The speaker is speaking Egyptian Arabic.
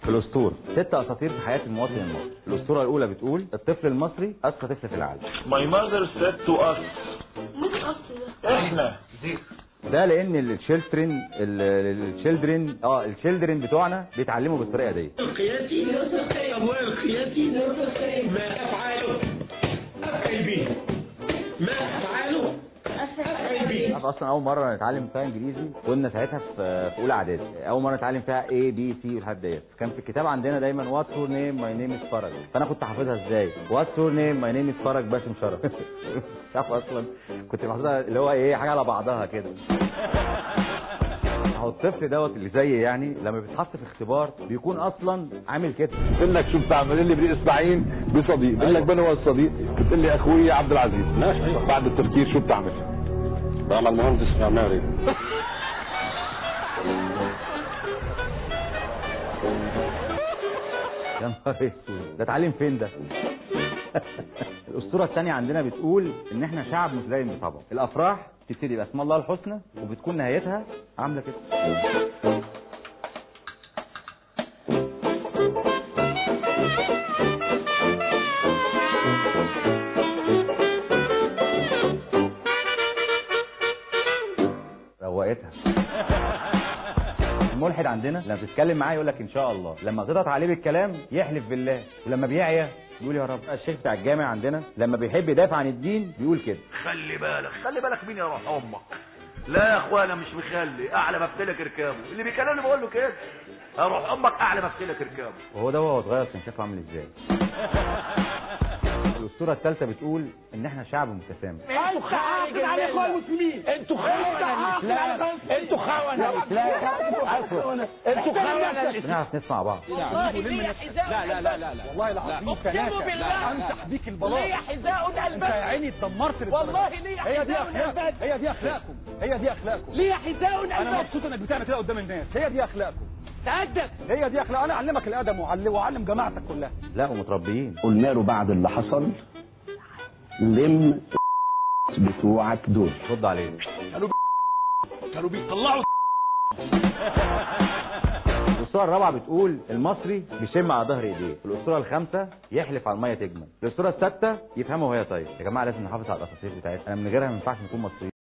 في الاسطوره ست اساطير في حياه المواطن المصري الاسطوره الاولى بتقول الطفل المصري اذكى طفل في العالم My mother said to us مين القص ده؟ احنا ده لان التشيلدرن التشيلدرن اه التشيلدرن بتوعنا بيتعلموا بالطريقه دي القياسي أبويا القياسي ما أفعاله أفعل به ما أفعاله أفعل به عارف اصلا اول مره نتعلم فيها انجليزي كنا ساعتها في في اولى اعدادي اول مره نتعلم فيها اي بي سي والحاجات ديت كان في الكتاب عندنا دايما واتس يور نيم ماي نيم از فرج فانا كنت حافظها ازاي واتس يور نيم ماي نيم از فرج باسم شرف مش عارف اصلا كنت حافظها اللي هو ايه حاجه على بعضها كده هو الطفل دوت اللي زيي يعني لما بيتحط في اختبار بيكون اصلا عامل كده بقول لك شو بتعمل لي بدي اسماعيل بصديق بقول لك من هو الصديق بتقول لي اخوي عبد العزيز ماشي بعد التفكير شو بتعمل بعمل مهندس معماري يا نهار اسود ده اتعلم فين ده الاسطوره الثانيه عندنا بتقول ان احنا شعب متدين بطبعه الافراح بتبتدي باسم الله الحسنى وبتكون نهايتها عامله كده روقتها الملحد عندنا لما تتكلم معاه يقول لك ان شاء الله لما تضغط عليه بالكلام يحلف بالله ولما بيعيا يقول يا رب الشيخ بتاع الجامع عندنا لما بيحب يدافع عن الدين بيقول كده خلي بالك خلي بالك مين يا روح امك لا يا اخوانا مش مخلي اعلى مفتلك اركابه اللي بيكلمني بقول له كده يا روح امك اعلى مفتلك اركابه وهو ده وهو صغير كان شايفه عامل ازاي الاسطوره الثالثه بتقول ان احنا شعب متسامح انتوا خاعقين على اخوان المسلمين انتوا خاعقين على انتوا خونه انتوا خونه بنعرف نسمع بعض والله ليا حذاء لا لا لا لا والله العظيم اقسم بالله امسح بيك البلاط ليا حذاء انت يا عيني اتدمرت والله ليا هي دي اخلاقكم هي دي اخلاقكم هي دي اخلاقكم ليا حذاء انا مبسوط انك بتعمل كده قدام الناس هي دي اخلاقكم تأدب هي دي اخلاق انا اعلمك الادب وأعلم- واعلم جماعتك كلها لا ومتربيين قلنا له بعد اللي حصل لم بتوعك دول رد عليه كانوا بيطلعوا الاسطوره الرابعه بتقول المصري بيشم على ظهر ايديه الاسطوره الخامسه يحلف على الميه تجمل الاسطوره السادسه يفهمها وهي طيب يا جماعه لازم نحافظ على الاساطير بتاعتنا انا من غيرها ما ينفعش نكون مصريين